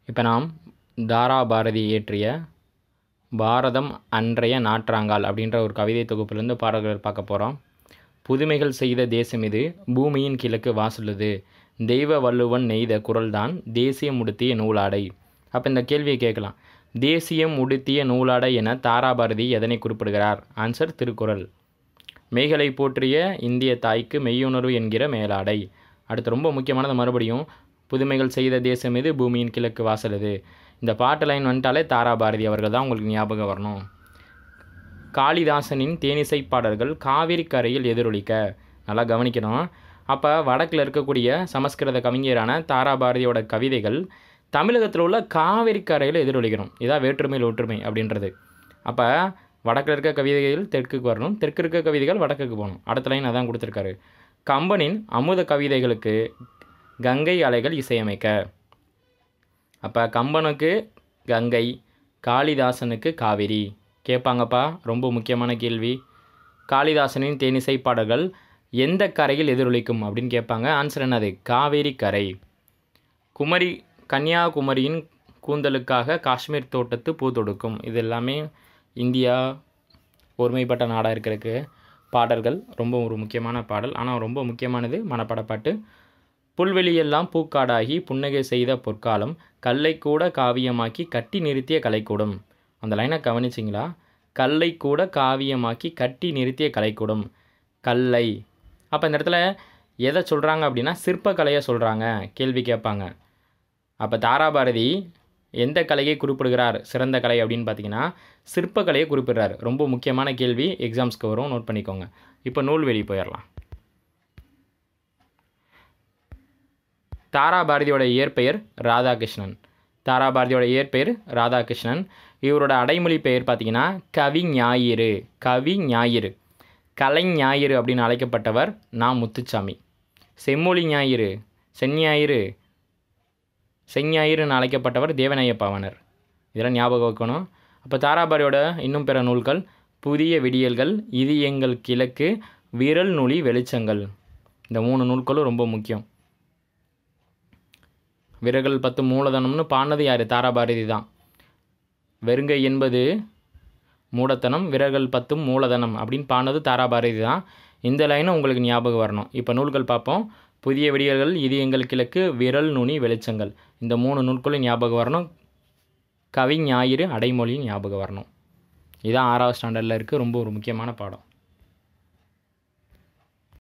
இப்போ நாம் தாரா பாரதி இயற்றிய பாரதம் அன்றைய நாற்றாங்கால் அப்படின்ற ஒரு கவிதை தொகுப்பிலிருந்து பாடல்கள் பார்க்க போகிறோம் புதுமைகள் செய்த தேசம் இது பூமியின் கிழக்கு வாசுள்ளது தெய்வ வள்ளுவன் நெய்த குரல்தான் தேசியம் உடுத்திய நூலாடை அப்போ இந்த கேள்வியை கேட்கலாம் தேசியம் உடுத்திய நூலாடை என தாராபாரதி எதனை குறிப்பிடுகிறார் ஆன்சர் திருக்குறள் மெய்களை போற்றிய இந்திய தாய்க்கு மெய்யுணர்வு என்கிற மேலாடை அடுத்து ரொம்ப முக்கியமானது மறுபடியும் புதுமைகள் செய்த தேசம் இது பூமியின் கிழக்கு வாசலுது இந்த பாட்டு லைன் வந்துட்டாலே தாராபாரதி அவர்கள் தான் உங்களுக்கு ஞாபகம் வரணும் காளிதாசனின் தேனிசை பாடல்கள் காவிரி கரையில் எதிரொலிக்க நல்லா கவனிக்கணும் அப்போ வடக்கில் இருக்கக்கூடிய சமஸ்கிருத கவிஞரான தாராபாரதியோட கவிதைகள் தமிழகத்தில் உள்ள காவிரி கரையில் எதிரொலிக்கணும் இதான் வேற்றுமையில் ஒற்றுமை அப்படின்றது அப்போ வடக்கில் இருக்க கவிதைகள் தெற்குக்கு வரணும் தெற்கு இருக்க கவிதைகள் வடக்குக்கு போகணும் அடுத்த லைன் அதான் கொடுத்துருக்காரு கம்பனின் அமுத கவிதைகளுக்கு கங்கை அலைகள் இசையமைக்க அப்போ கம்பனுக்கு கங்கை காளிதாசனுக்கு காவிரி கேட்பாங்கப்பா ரொம்ப முக்கியமான கேள்வி காளிதாசனின் தேனிசை பாடல்கள் எந்த கரையில் எதிரொலிக்கும் அப்படின்னு கேட்பாங்க ஆன்சர் என்னது காவேரி கரை குமரி கன்னியாகுமரியின் கூந்தலுக்காக காஷ்மீர் தோட்டத்து பூ தொடுக்கும் இது எல்லாமே இந்தியா ஒருமைப்பட்ட நாடாக இருக்கிறதுக்கு பாடல்கள் ரொம்ப ஒரு முக்கியமான பாடல் ஆனால் ரொம்ப முக்கியமானது மனப்பாடப்பாட்டு புல்வெளியெல்லாம் பூக்காடாகி புன்னகை செய்த பொற்காலம் கல்லை கூட காவியமாக்கி கட்டி நிறுத்திய கலைக்கூடம் அந்த லைனை கவனிச்சிங்களா கல்லை கூட காவியமாக்கி கட்டி நிறுத்திய கலைக்கூடம் கல்லை அப்போ இந்த இடத்துல எதை சொல்கிறாங்க அப்படின்னா சிற்பக்கலையை சொல்கிறாங்க கேள்வி கேட்பாங்க அப்போ தாராபாரதி எந்த கலையை குறிப்பிடுகிறார் சிறந்த கலை அப்படின்னு பார்த்தீங்கன்னா சிற்பக்கலையை குறிப்பிடுறார் ரொம்ப முக்கியமான கேள்வி எக்ஸாம்ஸ்க்கு வரும் நோட் பண்ணிக்கோங்க இப்போ நூல்வெளி போயிடலாம் தாராபாரதியோட இயற்பெயர் ராதாகிருஷ்ணன் தாராபாரதியோட இயற்பெயர் ராதாகிருஷ்ணன் இவரோட அடைமொழி பெயர் பார்த்தீங்கன்னா கவி ஞாயிறு கவி ஞாயிறு கலை ஞாயிறு அப்படின்னு அழைக்கப்பட்டவர் நா முத்துச்சாமி செம்மொழி ஞாயிறு செஞ்ஞாயிறு செஞ்ஞாயிறுன்னு அழைக்கப்பட்டவர் தேவநாய பாவனர் இதெல்லாம் ஞாபகம் வைக்கணும் அப்போ தாராபாரியோட இன்னும் பிற நூல்கள் புதிய விடியல்கள் இது எங்கள் கிழக்கு விரல் நுழி வெளிச்சங்கள் இந்த மூணு நூல்களும் ரொம்ப முக்கியம் விரல்கள் பத்து மூலதனம்னு பாடினது யார் தாராபாரதி தான் வெறுங்கை என்பது மூடத்தனம் விரல்கள் பத்தும் மூலதனம் அப்படின்னு பாடினது தாராபாரதி தான் இந்த லைனும் உங்களுக்கு ஞாபகம் வரணும் இப்போ நூல்கள் பார்ப்போம் புதிய விடியல்கள் இது எங்கள் கிழக்கு விரல் நுனி வெளிச்சங்கள் இந்த மூணு நூல்களும் ஞாபகம் வரணும் கவி ஞாயிறு அடைமொழியும் ஞாபகம் வரணும் இதான் ஆறாவது ஸ்டாண்டர்டில் இருக்குது ரொம்ப ஒரு முக்கியமான பாடம்